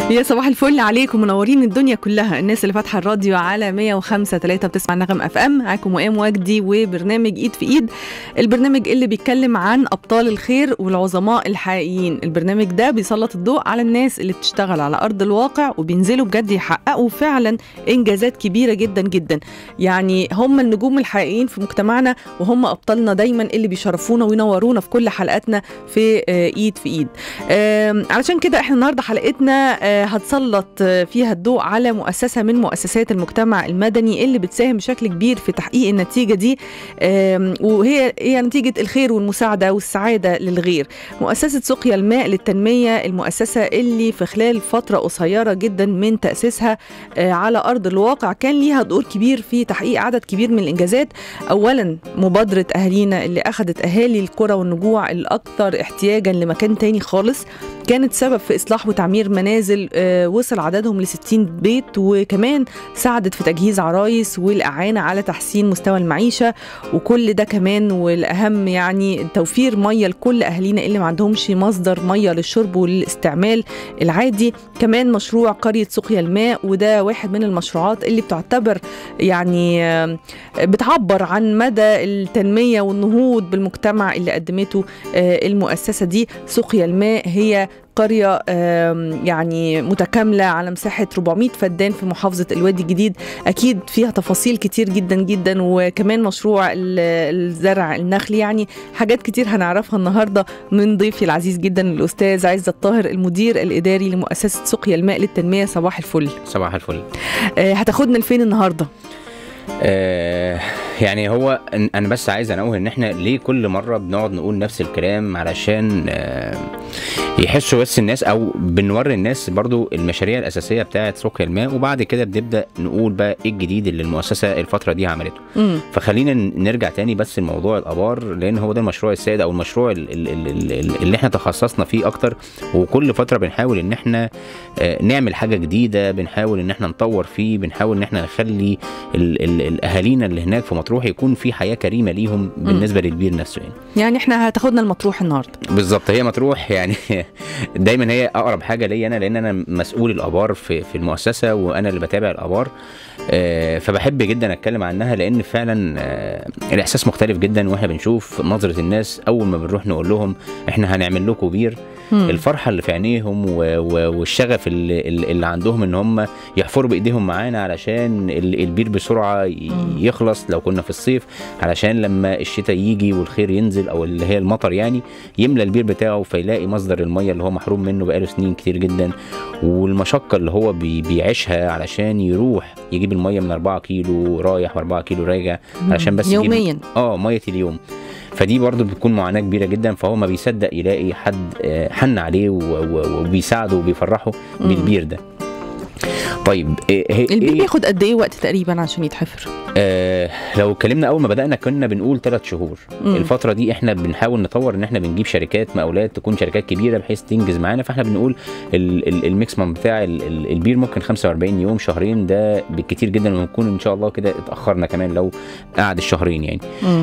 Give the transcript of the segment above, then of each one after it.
يا صباح الفل عليكم منورين الدنيا كلها الناس اللي فاتحه الراديو على 105 3 بتسمع نغم اف ام معاكم وئام وجدي وبرنامج ايد في ايد البرنامج اللي بيتكلم عن ابطال الخير والعظماء الحقيقيين البرنامج ده بيسلط الضوء على الناس اللي بتشتغل على ارض الواقع وبينزلوا بجد يحققوا فعلا انجازات كبيره جدا جدا يعني هم النجوم الحقيقيين في مجتمعنا وهم ابطالنا دايما اللي بيشرفونا وينورونا في كل حلقاتنا في آه، ايد في ايد آم، علشان كده احنا النهارده حلقتنا آه، هتسلط آه، فيها الضوء على مؤسسه من مؤسسات المجتمع المدني اللي بتساهم بشكل كبير في تحقيق النتيجه دي آم، وهي هي نتيجه الخير والمساعده والسعاده للغير مؤسسه سقيا الماء للتنميه المؤسسه اللي في خلال فتره قصيره جدا من تاسيسها آه، على ارض الواقع كان ليها دور كبير في تحقيق عدد كبير من الانجازات اولا مبادره اهالينا اللي اخذت اهالي القرى والنجوع الاكثر احتياجا لمكان تاني خالص كانت سبب في اصلاح وتعمير منازل آه، وصل عددهم ل 60 بيت وكمان ساعدت في تجهيز عرايس والاعانه على تحسين مستوى المعيشه وكل ده كمان والاهم يعني توفير ميه لكل اهالينا اللي ما عندهمش مصدر ميه للشرب والاستعمال العادي كمان مشروع قريه سقيا الماء وده واحد من المشروعات اللي بتعتبر يعني آه، بتعبر عن مدى التنميه والنهوض بالمجتمع اللي قدمته آه، المؤسسه دي سقيا الماء هي قرية آم، يعني متكاملة على مساحة 400 فدان في محافظة الوادي الجديد أكيد فيها تفاصيل كتير جدا جدا وكمان مشروع ال- الزرع النخل يعني حاجات كتير هنعرفها النهاردة من ضيفي العزيز جدا الأستاذ عزت الطاهر المدير الإداري لمؤسسة سقيا الماء للتنمية صباح الفل صباح الفل آه، هتاخدنا لفين النهاردة؟ آه يعني هو أن- انا بس عايز انوه ان احنا ليه كل مره بنقعد نقول نفس الكلام علشان آه يحسوا بس الناس او بنوري الناس برضو المشاريع الاساسيه بتاعه سوق الماء وبعد كده بنبدا نقول بقى ايه الجديد اللي المؤسسه الفتره دي عملته مم. فخلينا ن- نرجع تاني بس لموضوع الابار لان هو ده المشروع السائد او المشروع ال- ال- ال- ال- اللي احنا تخصصنا فيه اكتر وكل فتره بنحاول ان احنا آه، نعمل حاجه جديده بنحاول ان احنا نطور فيه بنحاول ان احنا نخلي ال- ال- الاهالينا اللي هناك في مطروح يكون في حياه كريمه ليهم بالنسبه للبير نفسه يعني يعني احنا هتاخدنا المطروح النهاردة بالظبط هي مطروح يعني دايما هي اقرب حاجه ليا انا لان انا مسؤول الابار في في المؤسسه وانا اللي بتابع الابار آه، فبحب جدا اتكلم عنها لان فعلا آه، الاحساس مختلف جدا واحنا بنشوف نظره الناس اول ما بنروح نقول لهم احنا هنعمل لكم بير مم. الفرحه اللي في عينيهم و- و- والشغف اللي, اللي عندهم ان هم يحفروا بايديهم معانا علشان ال- البير بسرعه ي- مم. يخلص لو كنا في الصيف علشان لما الشتاء يجي والخير ينزل او اللي هي المطر يعني يملى البير بتاعه فيلاقي مصدر الميه اللي هو محروم منه بقاله سنين كتير جدا والمشقه اللي هو بي بيعيشها علشان يروح يجيب الميه من 4 كيلو رايح و4 كيلو راجع علشان بس يجيب- يوميا اه ميه اليوم فدي برضه بتكون معاناه كبيره جدا فهو ما بيصدق يلاقي حد آه، حن عليه و- و- وبيساعده وبيفرحه مم. بالبير ده طيب إيه هي البير إيه بياخد قد ايه وقت تقريبا عشان يتحفر؟ آه لو اتكلمنا اول ما بدانا كنا بنقول ثلاث شهور مم. الفتره دي احنا بنحاول نطور ان احنا بنجيب شركات مقاولات تكون شركات كبيره بحيث تنجز معانا فاحنا بنقول ال- ال- الميكسيمم بتاع ال- ال- البير ممكن 45 يوم شهرين ده بالكتير جدا ونكون ان شاء الله كده اتاخرنا كمان لو قعد الشهرين يعني مم.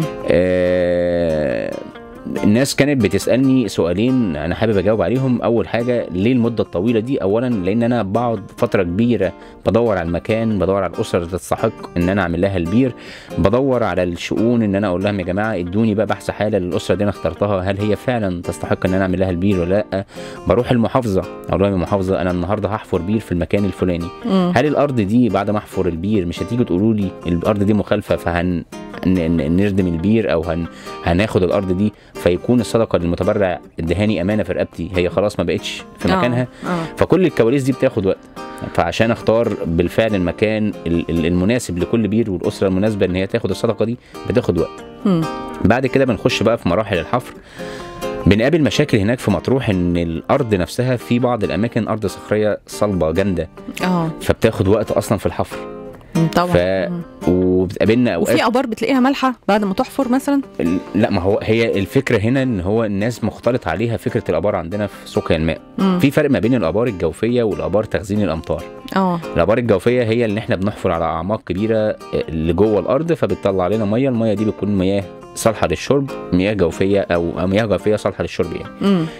آه، الناس كانت بتسالني سؤالين انا حابب اجاوب عليهم اول حاجه ليه المده الطويله دي اولا لان انا بقعد فتره كبيره بدور على المكان بدور على الاسر اللي تستحق ان انا اعمل لها البير بدور على الشؤون ان انا اقول لهم يا جماعه ادوني بقى بحث حاله للاسره دي انا اخترتها هل هي فعلا تستحق ان انا اعمل لها البير ولا لا بروح المحافظه اقول لهم يا محافظه انا النهارده هحفر بير في المكان الفلاني مم. هل الارض دي بعد ما احفر البير مش هتيجوا تقولوا لي الارض دي مخالفه فهن ن- ن- نردم البير او هن هناخد الارض دي فيكون الصدقه للمتبرع ادهاني امانه في رقبتي هي خلاص ما بقتش في آه، مكانها آه. فكل الكواليس دي بتاخد وقت فعشان اختار بالفعل المكان ال- ال- المناسب لكل بير والاسره المناسبه ان هي تاخد الصدقه دي بتاخد وقت مم. بعد كده بنخش بقى في مراحل الحفر بنقابل مشاكل هناك في مطروح ان الارض نفسها في بعض الاماكن ارض صخريه صلبه جامده اه فبتاخد وقت اصلا في الحفر مم، طبعا ف- مم. وبتقابلنا اوقات وفي ابار بتلاقيها مالحه بعد ما تحفر مثلا لا ما هو هي الفكره هنا ان هو الناس مختلط عليها فكره الابار عندنا في سقيا الماء مم. في فرق ما بين الابار الجوفيه والابار تخزين الامطار اه الابار الجوفيه هي اللي احنا بنحفر على اعماق كبيره اللي جوه الارض فبتطلع لنا ميه الميه دي بتكون مياه صالحه للشرب مياه جوفيه او أو مياه جوفيه صالحه للشرب يعني مم.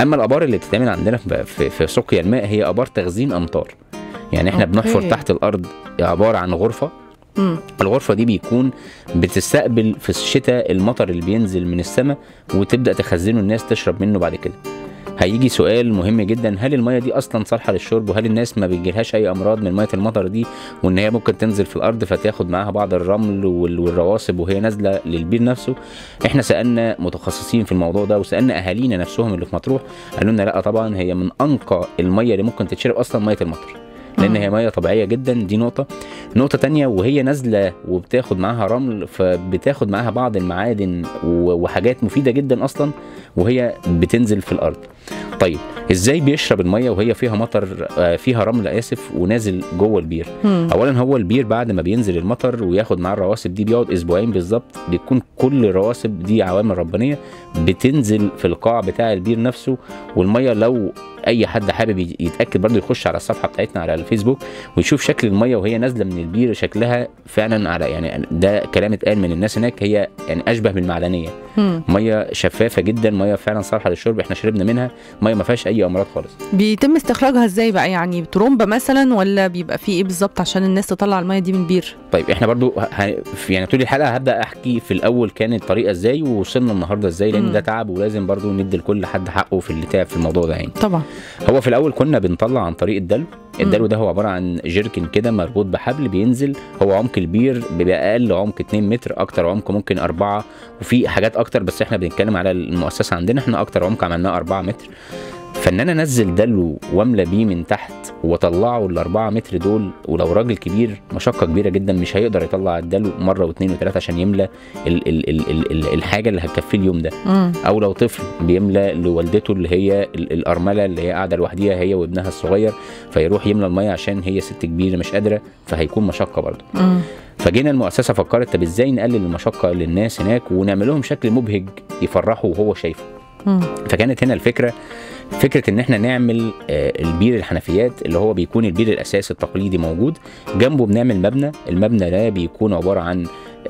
اما الابار اللي بتتعمل عندنا في, في, في سقيا الماء هي ابار تخزين امطار يعني احنا أوكي. بنحفر تحت الارض عباره عن غرفه مم. الغرفه دي بيكون بتستقبل في الشتاء المطر اللي بينزل من السماء وتبدا تخزنه الناس تشرب منه بعد كده هيجي سؤال مهم جدا هل الميه دي اصلا صالحه للشرب وهل الناس ما بيجيلهاش اي امراض من ميه المطر دي وان هي ممكن تنزل في الارض فتاخد معاها بعض الرمل وال- والرواسب وهي نازله للبير نفسه احنا سالنا متخصصين في الموضوع ده وسالنا اهالينا نفسهم اللي في مطروح قالوا لنا لا طبعا هي من انقى الميه اللي ممكن تتشرب اصلا ميه المطر لان مم. هي ميه طبيعيه جدا دي نقطه نقطه تانية وهي نازله وبتاخد معاها رمل فبتاخد معاها بعض المعادن و- وحاجات مفيده جدا اصلا وهي بتنزل في الارض طيب ازاي بيشرب الميه وهي فيها مطر آه، فيها رمل اسف ونازل جوه البير مم. اولا هو البير بعد ما بينزل المطر وياخد معاه الرواسب دي بيقعد اسبوعين بالظبط بيكون كل الرواسب دي عوامل ربانيه بتنزل في القاع بتاع البير نفسه والميه لو اي حد حابب ي- يتاكد برضه يخش على الصفحه بتاعتنا على الفيسبوك ويشوف شكل الميه وهي نازله من البير شكلها فعلا على يعني ده كلام اتقال من الناس هناك هي يعني اشبه بالمعدنيه مم. ميه شفافه جدا ميه فعلا صالحه للشرب احنا شربنا منها ميه ما فيهاش اي امراض خالص بيتم استخراجها ازاي بقى يعني بترومبه مثلا ولا بيبقى في ايه بالظبط عشان الناس تطلع الميه دي من البير طيب احنا برضو ه... ه- في- يعني طول الحلقه هبدا احكي في الاول كانت الطريقه ازاي ووصلنا النهارده ازاي مم. لان ده تعب ولازم برضو ندي لكل حد حقه في اللي تعب في الموضوع ده يعني طبعا هو في الاول كنا بنطلع عن طريق الدلو الدلو ده هو عباره عن جيركن كده مربوط بحبل بينزل هو عمق البير بيبقى اقل عمق 2 متر اكتر عمق ممكن 4 وفي حاجات اكتر بس احنا بنتكلم على المؤسسه عندنا احنا اكتر عمق عملناه 4 متر فان انا انزل دلو واملى بيه من تحت واطلعه ال 4 متر دول ولو راجل كبير مشقه كبيره جدا مش هيقدر يطلع الدلو مره واثنين وثلاثه عشان يملى ال ال ال ال ال الحاجه اللي هتكفيه اليوم ده مم. او لو طفل بيملى لوالدته اللي هي ال- الارمله اللي هي قاعده لوحديها هي وابنها الصغير فيروح يملى الميه عشان هي ست كبيره مش قادره فهيكون مشقه برضه مم. فجينا المؤسسه فكرت طب ازاي نقلل المشقه للناس هناك ونعمل لهم شكل مبهج يفرحوا وهو شايفه مم. فكانت هنا الفكره فكره ان احنا نعمل آه، البير الحنفيات اللي هو بيكون البير الاساسي التقليدي موجود جنبه بنعمل مبنى المبنى ده بيكون عباره عن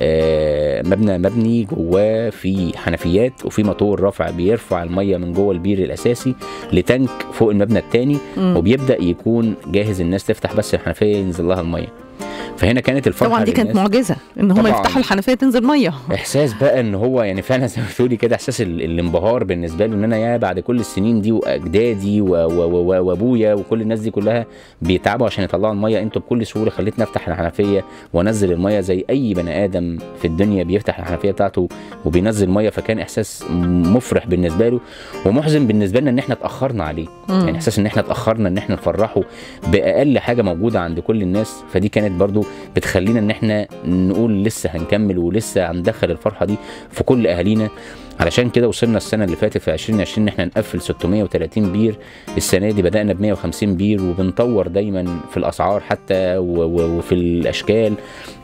آه، مبنى مبني جواه في حنفيات وفي موتور رافع بيرفع الميه من جوه البير الاساسي لتانك فوق المبنى الثاني مم. وبيبدا يكون جاهز الناس تفتح بس الحنفيه ينزل لها الميه فهنا كانت الفرحه طبعا دي كانت للناس. معجزه ان هم طبعاً. يفتحوا الحنفيه تنزل ميه احساس بقى ان هو يعني فعلا زي ما بتقولي كده احساس ال- الانبهار بالنسبه له ان انا يا بعد كل السنين دي واجدادي و- و- و- وابويا وكل الناس دي كلها بيتعبوا عشان يطلعوا الميه انتوا بكل سهوله خليتني افتح الحنفيه وانزل الميه زي اي بني ادم في الدنيا بيفتح الحنفيه بتاعته وبينزل ميه فكان احساس مفرح بالنسبه له ومحزن بالنسبه لنا ان احنا اتاخرنا عليه مم. يعني احساس ان احنا اتاخرنا ان احنا نفرحه باقل حاجه موجوده عند كل الناس فدي كانت برضو بتخلينا ان احنا نقول لسه هنكمل ولسه هندخل الفرحه دي في كل اهالينا علشان كده وصلنا السنه اللي فاتت في 2020 ان احنا نقفل 630 بير السنه دي بدانا ب 150 بير وبنطور دايما في الاسعار حتى و- و- وفي الاشكال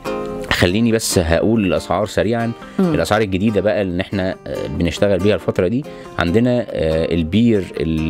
خليني بس هقول الاسعار سريعا مم. الاسعار الجديده بقى اللي احنا آه، بنشتغل بيها الفتره دي عندنا آه، البير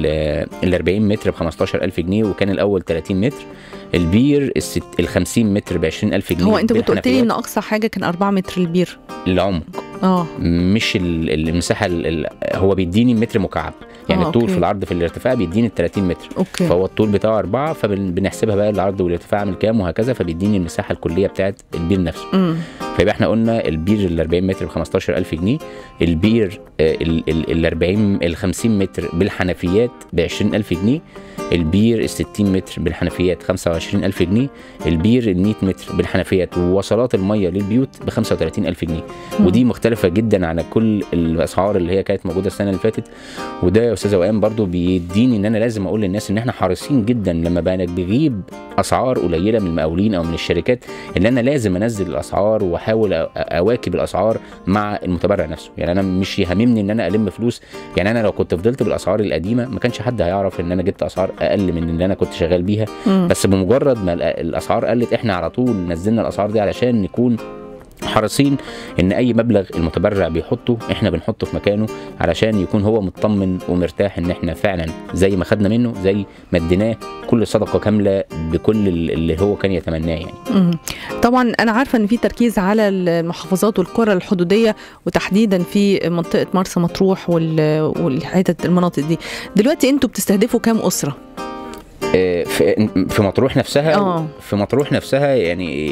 ال 40 متر ب 15000 جنيه وكان الاول 30 متر البير ال 50 متر ب 20000 جنيه هو انت كنت قلت لي ان بالحنفيات. اقصى حاجه كان 4 متر البير العمق اه مش ال- ال- المساحه ال- ال- هو بيديني متر مكعب يعني آه، الطول أوكي. في العرض في الارتفاع بيديني ال 30 متر اوكي فهو الطول بتاعه أربعة فبنحسبها بقى العرض والارتفاع عامل كام وهكذا فبيديني المساحة الكلية بتاعت البير نفسه مم. فيبقى احنا قلنا البير ال 40 متر ب 15000 جنيه البير آه، ال ال- ال 40 ال 50 متر بالحنفيات ب 20000 جنيه البير ال 60 متر بالحنفيات 25000 جنيه البير ال 100 متر بالحنفيات ووصلات الميه للبيوت ب 35000 جنيه مم. ودي مختلفه جدا عن كل الاسعار اللي هي كانت موجوده السنه اللي فاتت وده يا استاذه وئام برضو بيديني ان انا لازم اقول للناس ان احنا حريصين جدا لما بقى بجيب اسعار قليله من المقاولين او من الشركات ان انا لازم انزل الاسعار واحاول أ- اواكب الاسعار مع المتبرع نفسه يعني انا مش يهمني ان انا الم فلوس يعني انا لو كنت فضلت بالاسعار القديمه ما كانش حد هيعرف ان انا جبت اسعار اقل من اللي انا كنت شغال بيها مم. بس بمجرد ما الأ- الاسعار قلت احنا على طول نزلنا الاسعار دي علشان نكون حريصين ان اي مبلغ المتبرع بيحطه احنا بنحطه في مكانه علشان يكون هو مطمن ومرتاح ان احنا فعلا زي ما خدنا منه زي ما اديناه كل صدقه كامله بكل اللي هو كان يتمناه يعني مم. طبعا انا عارفه ان في تركيز على المحافظات والقرى الحدوديه وتحديدا في منطقه مرسى مطروح وال- والحتت المناطق دي دلوقتي انتوا بتستهدفوا كام اسره آه، في في مطروح نفسها اه في مطروح نفسها يعني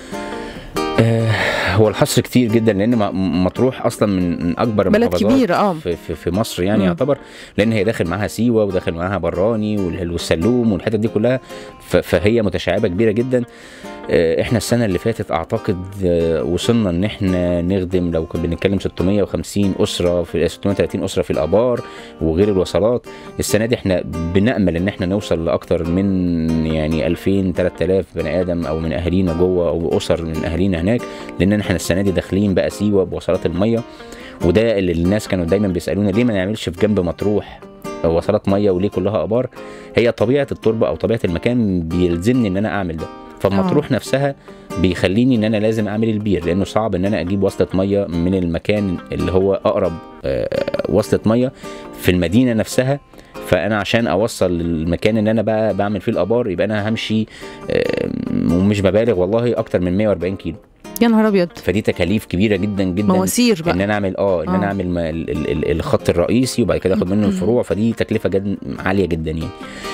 آه، هو الحصر كتير جدا لان م- مطروح اصلا من من اكبر بلد المحافظات كبير اه في, في, في مصر يعني مم. يعتبر لان هي داخل معاها سيوه وداخل معاها براني وال- والسلوم والحتت دي كلها ف- فهي متشعبه كبيره جدا آه، احنا السنه اللي فاتت اعتقد آه، وصلنا ان احنا نخدم لو كنا بنتكلم 650 اسره في 630 اسره في الابار وغير الوصلات السنه دي احنا بنامل ان احنا نوصل لاكتر من يعني 2000 3000 بني ادم او من اهالينا جوه او اسر من اهالينا هناك لان احنا السنه دي داخلين بقى سيوه بوصلات الميه وده اللي الناس كانوا دايما بيسالونا ليه ما نعملش في جنب مطروح وصلات ميه وليه كلها ابار هي طبيعه التربه او طبيعه المكان بيلزمني ان انا اعمل ده فمطروح نفسها بيخليني ان انا لازم اعمل البير لانه صعب ان انا اجيب وصله ميه من المكان اللي هو اقرب آه، وصله ميه في المدينه نفسها فانا عشان اوصل للمكان اللي انا بقى بعمل فيه الابار يبقى انا همشي آه، ومش ببالغ والله اكتر من 140 كيلو يا نهار ابيض فدي تكاليف كبيره جدا جدا مواسير ان بقى انا اعمل اه ان آه. انا اعمل ما- ال- ال- ال- الخط الرئيسي وبعد كده اخد منه الفروع فدي تكلفه جد عاليه جدا يعني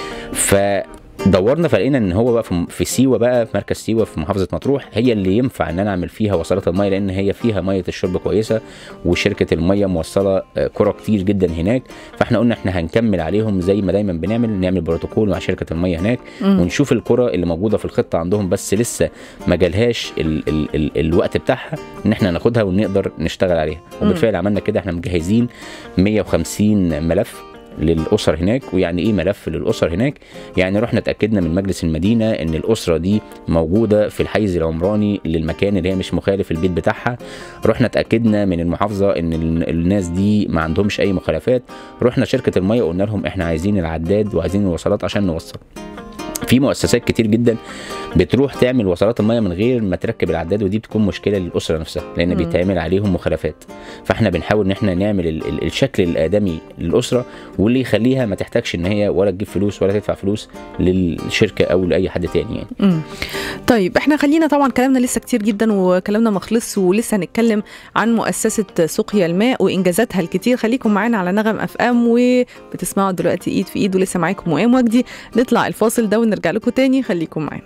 فدورنا فلقينا ان هو بقى في في سيوه بقى في مركز سيوه في محافظه مطروح هي اللي ينفع ان انا اعمل فيها وصلات الميه لان هي فيها ميه الشرب كويسه وشركه الميه موصله آه، قرى كتير جدا هناك فاحنا قلنا احنا هنكمل عليهم زي ما دايما بنعمل نعمل بروتوكول مع شركه الميه هناك مم. ونشوف القرى اللي موجوده في الخطه عندهم بس لسه ما جالهاش ال ال ال الوقت بتاعها ان احنا ناخدها ونقدر نشتغل عليها مم. وبالفعل عملنا كده احنا مجهزين 150 ملف للاسر هناك ويعني ايه ملف للاسر هناك يعني رحنا اتاكدنا من مجلس المدينه ان الاسره دي موجوده في الحيز العمراني للمكان اللي هي مش مخالف البيت بتاعها رحنا اتاكدنا من المحافظه ان ال- الناس دي ما عندهمش اي مخالفات رحنا شركه الميه قلنا لهم احنا عايزين العداد وعايزين الوصلات عشان نوصل في مؤسسات كتير جدا بتروح تعمل وصلات الميه من غير ما تركب العداد ودي بتكون مشكله للاسره نفسها لان مم. بيتعمل عليهم مخالفات فاحنا بنحاول ان احنا نعمل ال- ال- الشكل الادمي للاسره واللي يخليها ما تحتاجش ان هي ولا تجيب فلوس ولا تدفع فلوس للشركه او لاي حد تاني يعني مم. طيب احنا خلينا طبعا كلامنا لسه كتير جدا وكلامنا ما خلصش ولسه هنتكلم عن مؤسسه سقيا الماء وانجازاتها الكتير خليكم معانا على نغم اف ام وبتسمعوا دلوقتي ايد في ايد ولسه معاكم مؤام وجدي نطلع الفاصل ده ونرجع لكم تاني خليكم معانا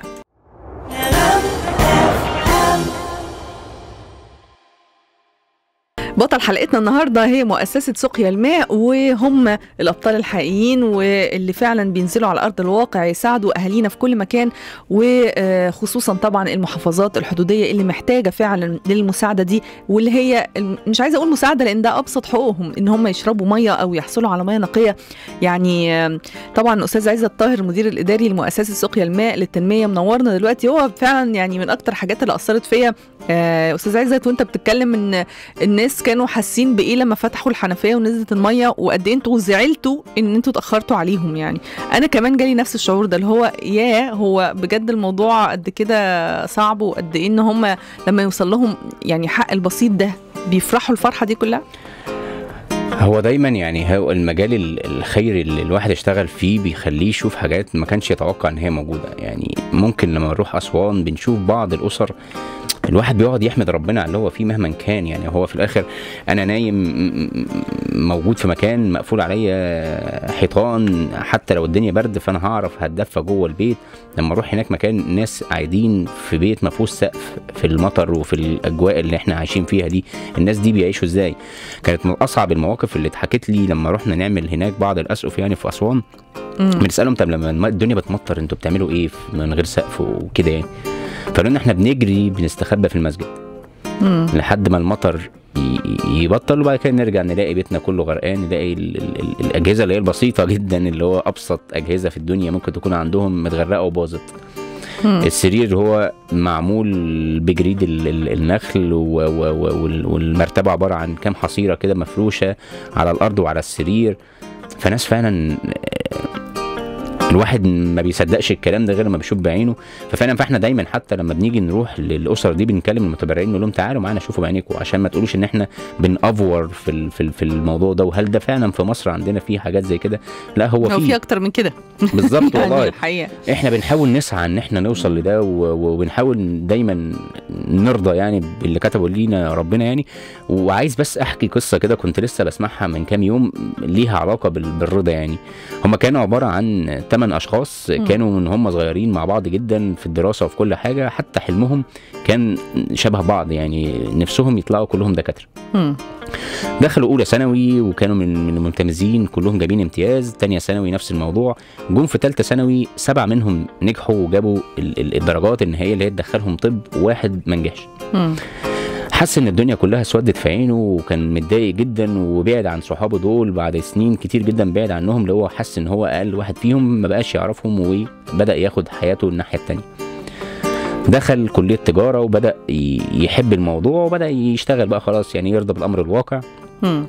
بطل حلقتنا النهارده هي مؤسسه سقيا الماء وهم الابطال الحقيقيين واللي فعلا بينزلوا على ارض الواقع يساعدوا اهالينا في كل مكان وخصوصا طبعا المحافظات الحدوديه اللي محتاجه فعلا للمساعده دي واللي هي مش عايزه اقول مساعده لان ده ابسط حقوقهم ان هم يشربوا ميه او يحصلوا على ميه نقيه يعني آه، طبعا استاذ عزت طاهر المدير الاداري لمؤسسه سقيا الماء للتنميه منورنا دلوقتي هو فعلا يعني من اكتر حاجات اللي اثرت فيا آه، استاذ عزت وانت بتتكلم ان الناس كانوا حاسين بايه لما فتحوا الحنفيه ونزلت الميه وقد ايه انتوا زعلتوا ان انتوا اتاخرتوا عليهم يعني انا كمان جالي نفس الشعور ده اللي هو ياه هو بجد الموضوع قد كده صعب وقد ايه ان هم لما يوصل لهم يعني حق البسيط ده بيفرحوا الفرحه دي كلها هو دايما يعني هو المجال ال- الخيري اللي الواحد اشتغل فيه بيخليه يشوف حاجات ما كانش يتوقع ان هي موجوده يعني ممكن لما نروح اسوان بنشوف بعض الاسر الواحد بيقعد يحمد ربنا على اللي هو فيه مهما كان يعني هو في الاخر انا نايم م- م- موجود في مكان مقفول عليا حيطان حتى لو الدنيا برد فانا هعرف هتدفى جوه البيت لما اروح هناك مكان ناس قاعدين في بيت ما فيهوش سقف في المطر وفي الاجواء اللي احنا عايشين فيها دي الناس دي بيعيشوا ازاي كانت من اصعب المواقف اللي اتحكت لي لما رحنا نعمل هناك بعض الاسقف يعني في اسوان مم. بنسالهم طب لما الم- الدنيا بتمطر انتوا بتعملوا ايه في- من غير سقف وكده يعني فقالوا لنا احنا بنجري بنستخبى في المسجد مم. لحد ما المطر ي- يبطل وبعد كده نرجع نلاقي بيتنا كله غرقان نلاقي ال ال ال الاجهزه اللي هي البسيطه جدا اللي هو ابسط اجهزه في الدنيا ممكن تكون عندهم متغرقه وباظت مم. السرير هو معمول بجريد ال- ال- النخل و- و- و- وال- والمرتبه عباره عن كام حصيره كده مفروشه على الارض وعلى السرير فناس فعلا الواحد ما بيصدقش الكلام ده غير لما بيشوف بعينه ففعلا فاحنا دايما حتى لما بنيجي نروح للاسر دي بنكلم المتبرعين نقول لهم تعالوا معانا شوفوا بعينيكم عشان ما تقولوش ان احنا بنافور في ال- في ال- في الموضوع ده وهل ده فعلا في مصر عندنا في حاجات زي كده لا هو هو في في اكتر من كده بالظبط يعني والله الحقيقه احنا بنحاول نسعى ان احنا نوصل لده و- و- وبنحاول دايما نرضى يعني باللي كتبه لينا ربنا يعني وعايز بس احكي قصه كده كنت لسه بسمعها من كام يوم ليها علاقه بال- بالرضا يعني هم كانوا عباره عن 8 اشخاص مم. كانوا من هم صغيرين مع بعض جدا في الدراسه وفي كل حاجه حتى حلمهم كان شبه بعض يعني نفسهم يطلعوا كلهم دكاتره مم. دخلوا اولى ثانوي وكانوا من من الممتازين كلهم جايبين امتياز تانية ثانوي نفس الموضوع جم في ثالثه ثانوي سبعه منهم نجحوا وجابوا ال- ال- الدرجات النهائيه اللي هي تدخلهم طب وواحد ما نجحش مم. حس ان الدنيا كلها اسودت في عينه وكان متضايق جدا وبعد عن صحابه دول بعد سنين كتير جدا بعد عنهم اللي هو حس ان هو اقل واحد فيهم ما بقاش يعرفهم وبدا ياخد حياته الناحيه التانية دخل كليه تجاره وبدا ي- يحب الموضوع وبدا يشتغل بقى خلاص يعني يرضى بالامر الواقع مم.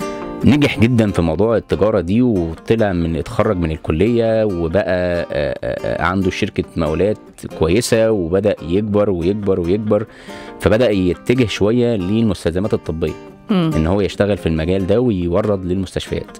نجح جدا في موضوع التجارة دي وطلع من اتخرج من الكلية وبقى آه، آه، آه، عنده شركة مقاولات كويسة وبدأ يكبر ويكبر ويكبر فبدأ يتجه شوية للمستلزمات الطبية مم. ان هو يشتغل في المجال ده ويورد للمستشفيات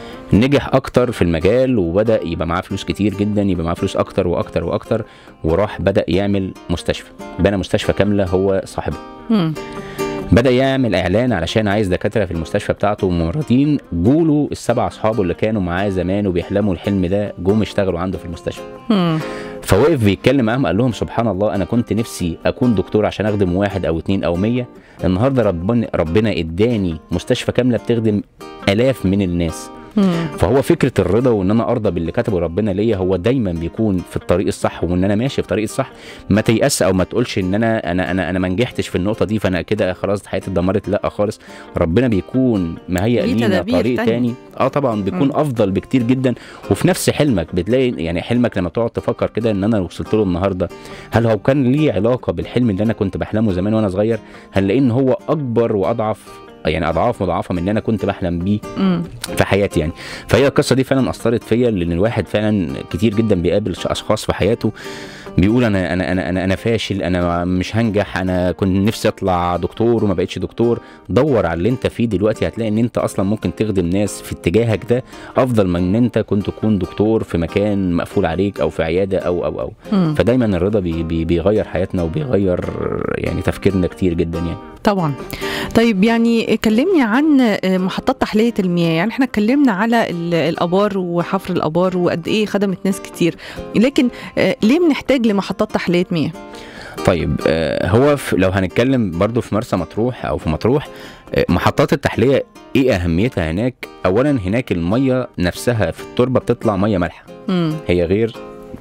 نجح اكتر في المجال وبدا يبقى معاه فلوس كتير جدا يبقى معاه فلوس اكتر واكتر واكتر وراح بدا يعمل مستشفى بنى مستشفى كامله هو صاحبها مم. بدا يعمل اعلان علشان عايز دكاتره في المستشفى بتاعته وممرضين جوله السبع اصحابه اللي كانوا معاه زمان وبيحلموا الحلم ده جم اشتغلوا عنده في المستشفى مم. فوقف بيتكلم معاهم قال لهم سبحان الله انا كنت نفسي اكون دكتور عشان اخدم واحد او اتنين او مية النهارده ربنا ربنا اداني مستشفى كامله بتخدم الاف من الناس مم. فهو فكره الرضا وان انا ارضى باللي كتبه ربنا ليا هو دايما بيكون في الطريق الصح وان انا ماشي في الطريق الصح ما تيأس او ما تقولش ان انا انا انا انا ما نجحتش في النقطه دي فانا كده خلاص حياتي اتدمرت لا خالص ربنا بيكون مهيئ ليه لينا تدابير طريق تانية. تاني اه طبعا بيكون مم. افضل بكتير جدا وفي نفس حلمك بتلاقي يعني حلمك لما تقعد تفكر كده ان انا وصلت له النهارده هل هو كان ليه علاقه بالحلم اللي انا كنت بحلمه زمان وانا صغير هنلاقي ان هو اكبر واضعف يعني اضعاف مضاعفه من اللي انا كنت بحلم بيه مم. في حياتي يعني فهي القصه دي فعلا اثرت فيا لان الواحد فعلا كتير جدا بيقابل ش- اشخاص في حياته بيقول انا انا انا انا, أنا فاشل انا مش هنجح انا كنت نفسي اطلع دكتور وما بقتش دكتور دور على اللي انت فيه دلوقتي هتلاقي ان انت اصلا ممكن تخدم ناس في اتجاهك ده افضل من ان انت كنت تكون دكتور في مكان مقفول عليك او في عياده او او او مم. فدايما الرضا بي بي بيغير حياتنا وبيغير يعني تفكيرنا كتير جدا يعني طبعا طيب يعني كلمني عن محطات تحلية المياه يعني احنا اتكلمنا على ال- الآبار وحفر الآبار وقد ايه خدمت ناس كتير لكن آه، ليه بنحتاج لمحطات تحلية مياه؟ طيب آه، هو في لو هنتكلم برضو في مرسى مطروح او في مطروح آه، محطات التحليه ايه اهميتها هناك اولا هناك الميه نفسها في التربه بتطلع ميه مالحه مم. هي غير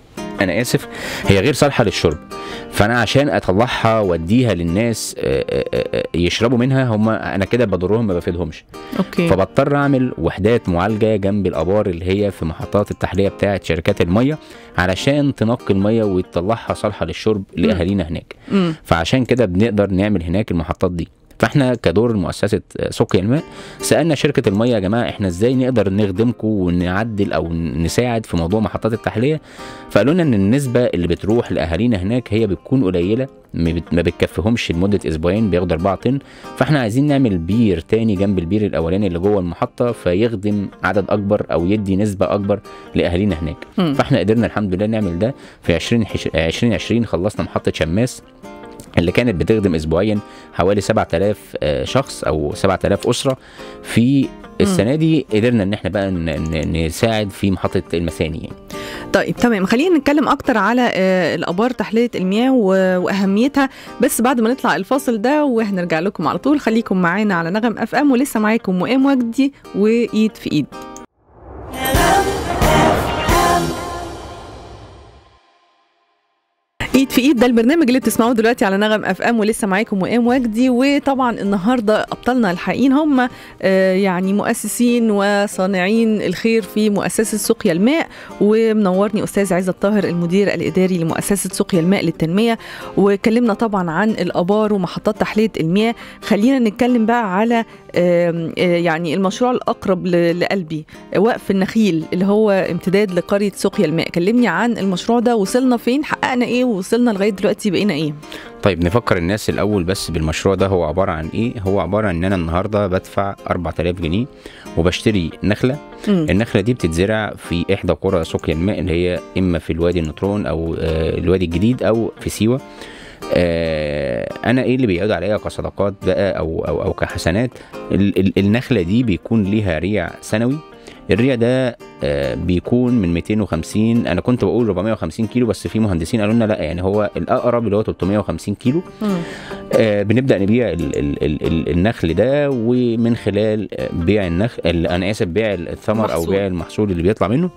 انا اسف هي غير صالحه للشرب فانا عشان اطلعها واديها للناس آه، آه، آه، يشربوا منها هم انا كده بضرهم ما بفيدهمش اوكي فبضطر اعمل وحدات معالجه جنب الابار اللي هي في محطات التحليه بتاعه شركات الميه علشان تنقي الميه وتطلعها صالحه للشرب لاهالينا هناك مم. فعشان كده بنقدر نعمل هناك المحطات دي فاحنا كدور مؤسسه سقيا الماء سالنا شركه الميه يا جماعه احنا ازاي نقدر نخدمكم ونعدل او نساعد في موضوع محطات التحليه فقالوا لنا ان النسبه اللي بتروح لاهالينا هناك هي بتكون قليله ما بت- ما بتكفيهمش لمده اسبوعين بياخدوا 4 طن فاحنا عايزين نعمل بير تاني جنب البير الاولاني اللي جوه المحطه فيخدم عدد اكبر او يدي نسبه اكبر لاهالينا هناك مم. فاحنا قدرنا الحمد لله نعمل ده في 20 2020 خلصنا محطه شماس اللي كانت بتخدم اسبوعيا حوالي 7000 آه، شخص او 7000 اسره في السنه دي قدرنا ان احنا بقى ن- ن- نساعد في محطه المثاني يعني. طيب تمام خلينا نتكلم اكتر على آه، الابار تحليه المياه و- واهميتها بس بعد ما نطلع الفاصل ده وهنرجع لكم على طول خليكم معانا على نغم اف ام ولسه معاكم مؤام وجدي وايد في ايد ايد في ايد ده البرنامج اللي بتسمعوه دلوقتي على نغم اف ام ولسه معاكم وئام وجدي وطبعا النهارده ابطالنا الحقيقيين هم آه، يعني مؤسسين وصانعين الخير في مؤسسه سقيا الماء ومنورني استاذ عزت طاهر المدير الاداري لمؤسسه سقيا الماء للتنميه وكلمنا طبعا عن الابار ومحطات تحليه المياه خلينا نتكلم بقى على آم، آه، يعني المشروع الاقرب ل- لقلبي وقف النخيل اللي هو امتداد لقريه سقيا الماء كلمني عن المشروع ده وصلنا فين حققنا ايه ووصلنا لغايه دلوقتي بقينا ايه طيب نفكر الناس الاول بس بالمشروع ده هو عباره عن ايه هو عباره عن ان انا النهارده بدفع 4000 جنيه وبشتري نخله مم. النخله دي بتتزرع في احدى قرى سقيا الماء اللي هي اما في الوادي النطرون او آه، الوادي الجديد او في سيوه آه، انا ايه اللي بيعود عليا كصدقات بقى او او او كحسنات ال- ال- النخله دي بيكون ليها ريع سنوي الريع ده آه، بيكون من 250 انا كنت بقول 450 كيلو بس في مهندسين قالوا لنا لا يعني هو الاقرب اللي هو 350 كيلو مم. آه، بنبدا نبيع ال ال ال ال النخل ده ومن خلال آه، بيع النخل ال- انا اسف بيع الثمر او المحصول. بيع المحصول اللي بيطلع منه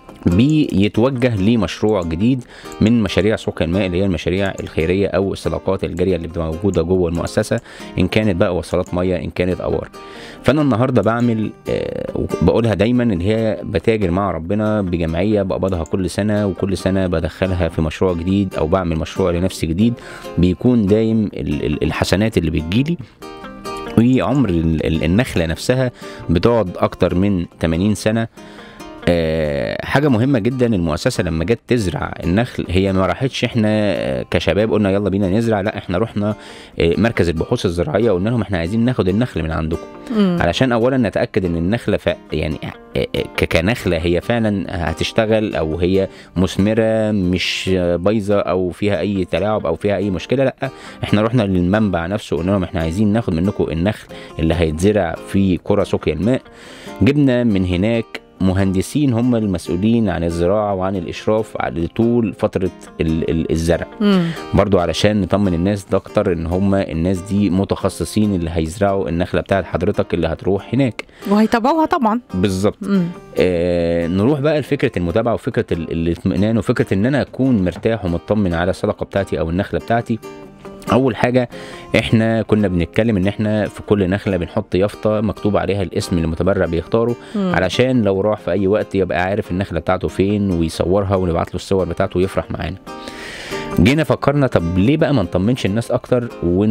بيتوجه لمشروع جديد من مشاريع سوق الماء اللي هي المشاريع الخيريه او الصدقات الجاريه اللي بتبقى موجوده جوه المؤسسه ان كانت بقى وصلات ميه ان كانت اوار فانا النهارده بعمل آه، بقولها دايما ان هي بتاجر مع ربنا بجمعيه بقبضها كل سنه وكل سنه بدخلها في مشروع جديد او بعمل مشروع لنفسي جديد بيكون دايم ال- ال- الحسنات اللي بتجيلي وعمر ال- ال- النخله نفسها بتقعد اكتر من 80 سنه آه، حاجه مهمه جدا المؤسسه لما جت تزرع النخل هي ما راحتش احنا آه، كشباب قلنا يلا بينا نزرع لا احنا رحنا آه، مركز البحوث الزراعيه قلنا لهم احنا عايزين ناخد النخل من عندكم مم. علشان اولا نتاكد ان النخله ف... يعني آه، آه، ك- كنخله هي فعلا هتشتغل او هي مثمره مش آه، بايظه او فيها اي تلاعب او فيها اي مشكله لا احنا رحنا للمنبع نفسه قلنا لهم احنا عايزين ناخد منكم النخل اللي هيتزرع في قرى سقيا الماء جبنا من هناك مهندسين هم المسؤولين عن الزراعه وعن الاشراف على طول فتره ال- ال- الزرع مم. برضو علشان نطمن الناس ده اكتر ان هم الناس دي متخصصين اللي هيزرعوا النخله بتاعت حضرتك اللي هتروح هناك وهيتابعوها طبعا بالظبط مم. آه نروح بقى لفكره المتابعه وفكره ال- الاطمئنان وفكره ان انا اكون مرتاح ومطمن على الصدقه بتاعتي او النخله بتاعتي اول حاجه احنا كنا بنتكلم ان احنا في كل نخله بنحط يافطه مكتوب عليها الاسم اللي المتبرع بيختاره مم. علشان لو راح في اي وقت يبقى عارف النخله بتاعته فين ويصورها ونبعت له الصور بتاعته ويفرح معانا جينا فكرنا طب ليه بقى ما نطمنش الناس اكتر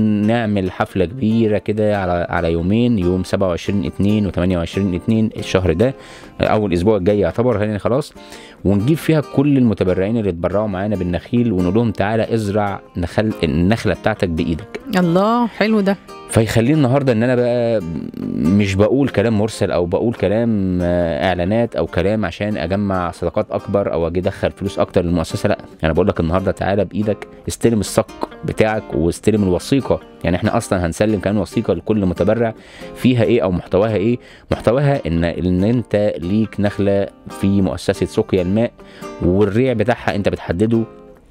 ونعمل حفله كبيره كده على على يومين يوم 27 2 و 28 2 الشهر ده او الاسبوع الجاي يعتبر يعني خلاص ونجيب فيها كل المتبرعين اللي اتبرعوا معانا بالنخيل ونقول لهم تعالى ازرع نخل النخله بتاعتك بايدك الله حلو ده فيخليني النهارده ان انا بقى مش بقول كلام مرسل او بقول كلام آه، اعلانات او كلام عشان اجمع صدقات اكبر او اجي ادخل فلوس اكتر للمؤسسه لا انا بقول لك النهارده تعالى بايدك استلم الصك بتاعك واستلم الوثيقه يعني احنا اصلا هنسلم كمان وثيقه لكل متبرع فيها ايه او محتواها ايه محتواها ان ان انت ليك نخله في مؤسسه سقيا الماء والريع بتاعها انت بتحدده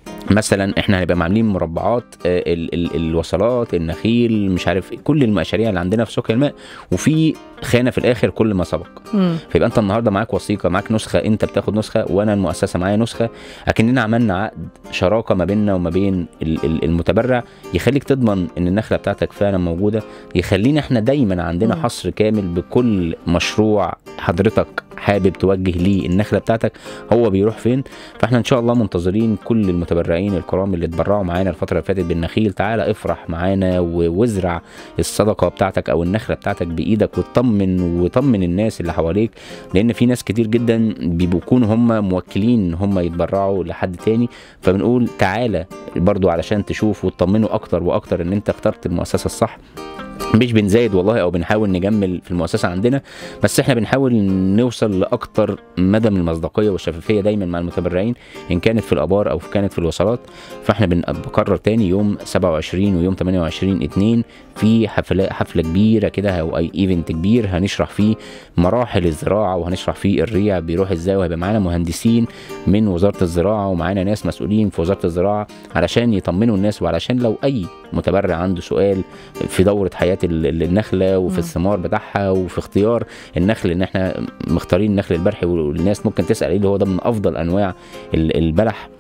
مثلا احنا هنبقى عاملين مربعات آه، ال ال الوصلات النخيل مش عارف إيه، كل المشاريع اللي عندنا في سقيا الماء وفي خانه في الاخر كل ما سبق مم. فيبقى انت النهارده معاك وثيقه معاك نسخه انت بتاخد نسخه وانا المؤسسه معايا نسخه اكننا عملنا عقد شراكه ما بيننا وما بين ال- ال- المتبرع يخليك تضمن ان النخله بتاعتك فعلا موجوده يخلينا احنا دايما عندنا مم. حصر كامل بكل مشروع حضرتك حابب توجه ليه النخله بتاعتك هو بيروح فين فاحنا ان شاء الله منتظرين كل المتبرعين الكرام اللي اتبرعوا معانا الفتره اللي فاتت بالنخيل تعالى افرح معانا و- وازرع الصدقه بتاعتك او النخله بتاعتك بايدك وتطمن وطمن الناس اللي حواليك لان في ناس كتير جدا بيكونوا هم موكلين ان هم يتبرعوا لحد تاني فبنقول تعالى برضو علشان تشوف وتطمنوا اكتر واكتر ان انت اخترت المؤسسه الصح مش بنزايد والله او بنحاول نجمل في المؤسسه عندنا بس احنا بنحاول نوصل لاكتر مدى من المصداقيه والشفافيه دايما مع المتبرعين ان كانت في الابار او كانت في الوصلات فاحنا بن- بكرر تاني يوم 27 ويوم 28 2 في حفله حفله كبيره كده او اي ايفنت كبير هنشرح فيه مراحل الزراعه وهنشرح فيه الريع بيروح ازاي وهيبقى معانا مهندسين من وزاره الزراعه ومعانا ناس مسؤولين في وزاره الزراعه علشان يطمنوا الناس وعلشان لو اي متبرع عنده سؤال في دوره حياه ال- ال- النخله وفي مم. الثمار بتاعها وفي اختيار النخل ان احنا مختارين النخل البرحي والناس ممكن تسال ايه اللي هو ده من افضل انواع ال- البلح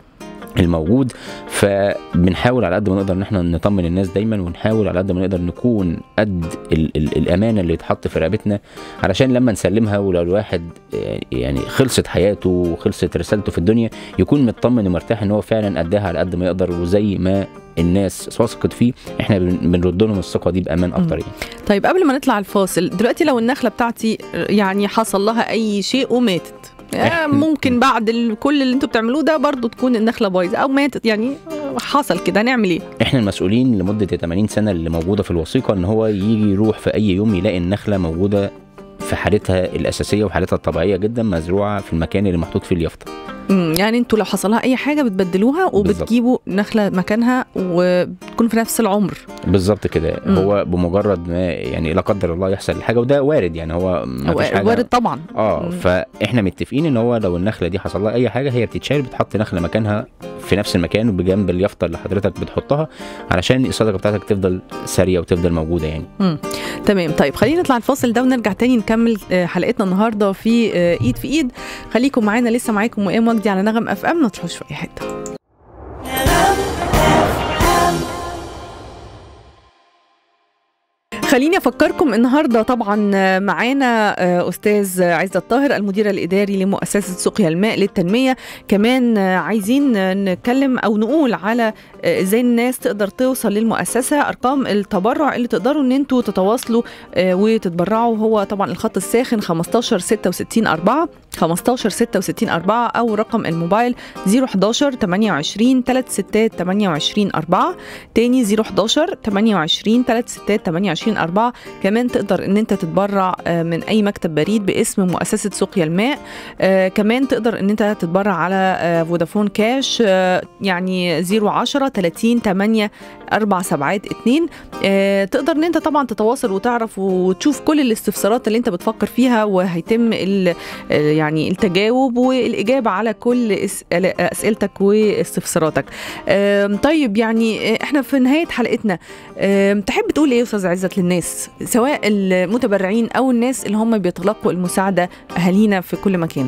الموجود فبنحاول على قد ما نقدر ان احنا نطمن الناس دايما ونحاول على قد ما نقدر نكون قد ال ال الامانه اللي اتحط في رقبتنا علشان لما نسلمها ولو الواحد يعني خلصت حياته وخلصت رسالته في الدنيا يكون مطمن ومرتاح ان هو فعلا اداها على قد ما يقدر وزي ما الناس وثقت فيه احنا بن- بنرد لهم الثقه دي بامان اكتر يعني طيب قبل ما نطلع الفاصل دلوقتي لو النخله بتاعتي يعني حصل لها اي شيء وماتت آه، إحنا- ممكن بعد ال- كل اللي انتوا بتعملوه ده برضو تكون النخله بايظه او ماتت يعني آه، حصل كده هنعمل ايه احنا المسؤولين لمده 80 سنه اللي موجوده في الوثيقه ان هو يجي يروح في اي يوم يلاقي النخله موجوده في حالتها الاساسيه وحالتها الطبيعيه جدا مزروعه في المكان اللي محطوط فيه اليافطه مم، يعني انتوا لو حصل لها اي حاجه بتبدلوها وبتجيبوا نخله مكانها وبتكون في نفس العمر بالظبط كده مم. هو بمجرد ما يعني لا قدر الله يحصل حاجه وده وارد يعني هو ما فيش حاجه وارد طبعا اه مم. فاحنا متفقين ان هو لو النخله دي حصل لها اي حاجه هي بتتشال بتحط نخله مكانها في نفس المكان وبجنب اليافطه اللي حضرتك بتحطها علشان الصدقه بتاعتك تفضل ساريه وتفضل موجوده يعني تمام طيب خلينا نطلع الفاصل ده ونرجع تاني نكمل آه، حلقتنا النهارده في آه، ايد في ايد خليكم معانا لسه معاكم وئام وجدي على نغم اف ام ما تروحوش في اي حته خليني افكركم النهارده طبعا آه، معانا آه، استاذ عزت الطاهر المدير الاداري لمؤسسه سقيا الماء للتنميه كمان آه، عايزين آه، نتكلم او نقول على آه، ازاي الناس تقدر توصل للمؤسسه ارقام التبرع اللي تقدروا ان انتوا تتواصلوا آه، وتتبرعوا هو طبعا الخط الساخن 15 66 4 15 66 4 او رقم الموبايل 011 28 36 28 4 تاني 011 28 36 28 4 كمان تقدر ان انت تتبرع آه، من اي مكتب بريد باسم مؤسسه سقيا الماء آه، كمان تقدر ان انت تتبرع على آه، فودافون كاش آه، يعني 010 30 8 4 سبعات 2 آه، تقدر ان انت طبعا تتواصل وتعرف وتشوف كل الاستفسارات اللي انت بتفكر فيها وهيتم ال- آه، يعني التجاوب والاجابه على كل اس- اسئلتك واستفساراتك آم، طيب يعني آه، احنا في نهايه حلقتنا آم، تحب تقول ايه يا استاذ عزت للناس سواء المتبرعين او الناس اللي هم بيتلقوا المساعده اهالينا في كل مكان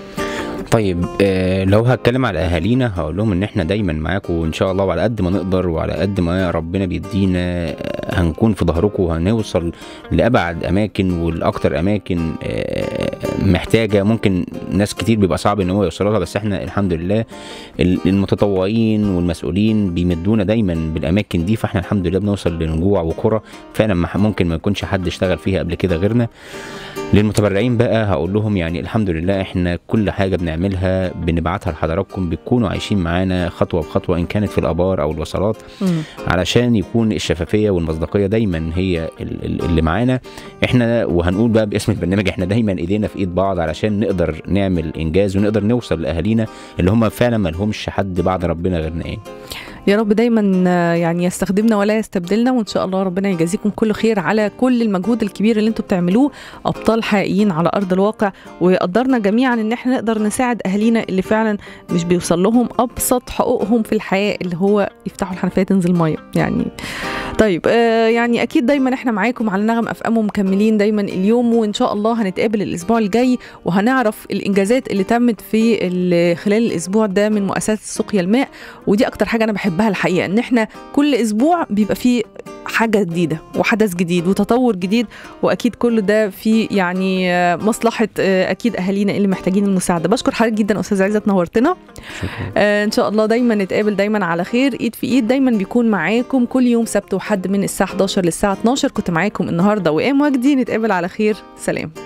طيب آه لو هتكلم على اهالينا هقول لهم ان احنا دايما معاكم وان شاء الله وعلى قد ما نقدر وعلى قد ما ربنا بيدينا آه، هنكون في ظهركم وهنوصل لابعد اماكن والاكتر اماكن آه محتاجه ممكن ناس كتير بيبقى صعب ان هو يوصلوا لها بس احنا الحمد لله ال- المتطوعين والمسؤولين بيمدونا دايما بالاماكن دي فاحنا الحمد لله بنوصل لنجوع وقرى فعلا ما- ممكن ما يكونش حد اشتغل فيها قبل كده غيرنا للمتبرعين بقى هقول لهم يعني الحمد لله احنا كل حاجه بنعملها بنبعتها لحضراتكم بتكونوا عايشين معانا خطوه بخطوه ان كانت في الابار او الوصلات مم. علشان يكون الشفافيه والمصداقيه دايما هي ال- ال- اللي معانا احنا وهنقول بقى باسم البرنامج احنا دايما ايدينا في ايد بعض علشان نقدر نعمل انجاز ونقدر نوصل لاهالينا اللي هم فعلا ما لهمش حد بعد ربنا غيرنا يعني يا رب دايما آه، يعني يستخدمنا ولا يستبدلنا وان شاء الله ربنا يجازيكم كل خير على كل المجهود الكبير اللي انتوا بتعملوه ابطال حقيقيين على ارض الواقع وقدرنا جميعا ان احنا نقدر نساعد اهالينا اللي فعلا مش بيوصل لهم ابسط حقوقهم في الحياه اللي هو يفتحوا الحنفيه تنزل ميه يعني طيب آه يعني اكيد دايما احنا معاكم على نغم اف ام ومكملين دايما اليوم وان شاء الله هنتقابل الاسبوع الجاي وهنعرف الانجازات اللي تمت في ال- خلال الاسبوع ده من مؤسسه سقيا الماء ودي اكتر حاجه انا بحبها الحقيقه ان احنا كل اسبوع بيبقى فيه حاجه جديده وحدث جديد وتطور جديد واكيد كل ده في يعني آه، مصلحه آه، اكيد اهالينا اللي محتاجين المساعده بشكر حضرتك جدا استاذ عزت نورتنا شكرا آه، ان شاء الله دايما نتقابل دايما على خير ايد في ايد دايما بيكون معاكم كل يوم سبت وحد من الساعه 11 للساعه 12 كنت معاكم النهارده وام وجدي نتقابل على خير سلام